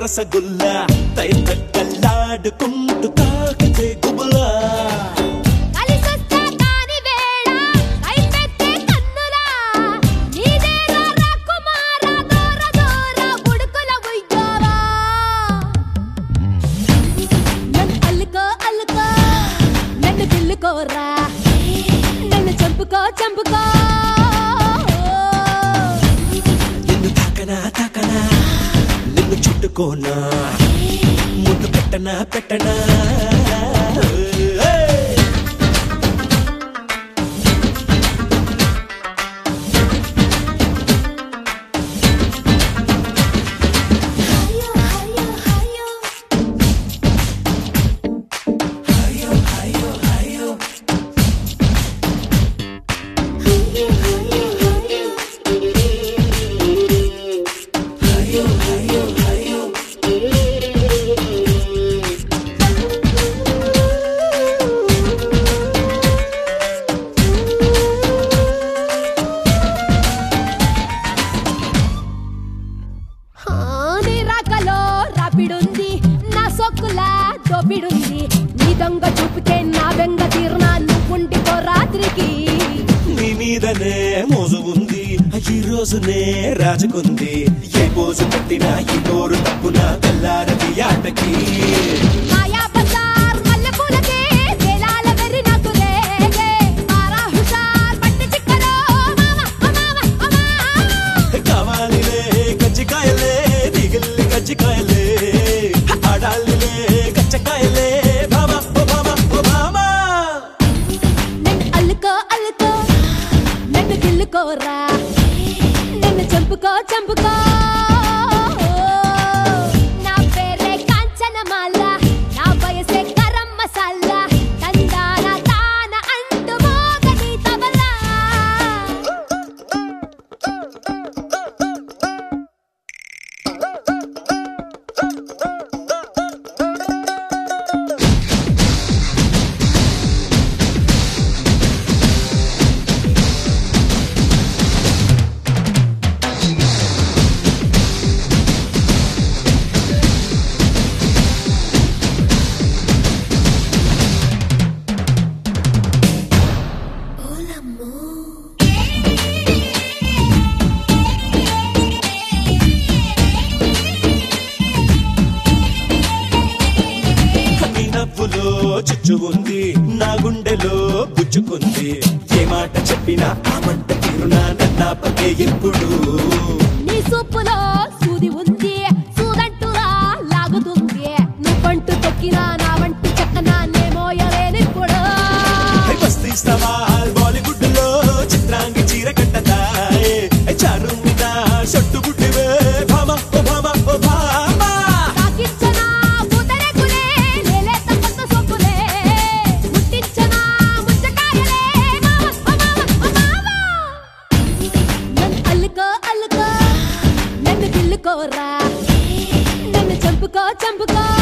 రసగుల్లా తైత కల్లాడుకుంటూ తాకితే గుబులా కలిసొస్తా కాని వేళ కైపెట్టే కన్నులా నీదేరా రాకుమార దూర దూర బుడుకుల ఉయ్యారా నన్ను అల్లుకో అల్లుకో నన్ను గిల్లుకోరా నన్ను చంపుకో చంపుకో నిన్ను తాకనా తాకనా నిన్ను చుట్టుకోనా ముద్దు పెట్టనా పెట్టనా ఏయ్! ఆ, నీ రాకలో రాపిడుంది నా సొక్కులా దోపిడుంది నీ దొంగ చూపితే నా బెంగ తీరునా నువ్వుండిపో రాత్రికి నీ మీదనే మోజు ఉంది ఈ రోజునే రాజుకుంది ఏ పోజు పెట్టినా ఈ నోరు తప్పున తెల్లారది ఆటకి మాయా బజార్ మల్లెపూలకే వేలాల వెర్రి నాకు రేగే మారా హుషార్ పట్టి చిక్కలో మామ ఓ మామ ఓ మామ కావాలిలే కజ్జికాయలే దిగిల్లి కజ్జికాయలే ఆడాలిలే కచ్చకాయలే భామ ఓ భామ ఓ భామ నన్ను అల్లుకో అల్లుకో నన్ను గిల్లుకోరా నన్ను చంపుకో చంపుకో నా పేరే కాంచనమాల నా వయసే గరం మసాలా తందాన తాన అంటూ మోగని తబలా నీ నవ్వులో చుచ్చు ఉంది నా గుండెలో గుచ్చుకుంది ఏ మాట చెప్పినా ఆ మంట తీరునా నన్నాపకే ఎప్పుడు నీ సూపులో సూది ఉంది సూదంటురా లాగుతుంది నువ్వంటూ తొక్కినా నా వంటి చక్కనా నే మోయలేనిప్పుడు హై బస్తీ సవాల్ బాలీవుడ్ లో చిత్రాంగి చీర కట్టదాయే హై చారు మీద షట్టు బుట్టివే భామ ఓ భామ ఓ భామ తాకిచ్చనా పూతరేకులే లేలేత కొత్త సొక్కులే ముట్టించనా ముచ్చకాయలే మామ ఓ మామ ఓ మామ నన్ను అల్లుకో అల్లుకో నన్ను గిల్లుకోరా నన్ను చంపుకో చంపుకో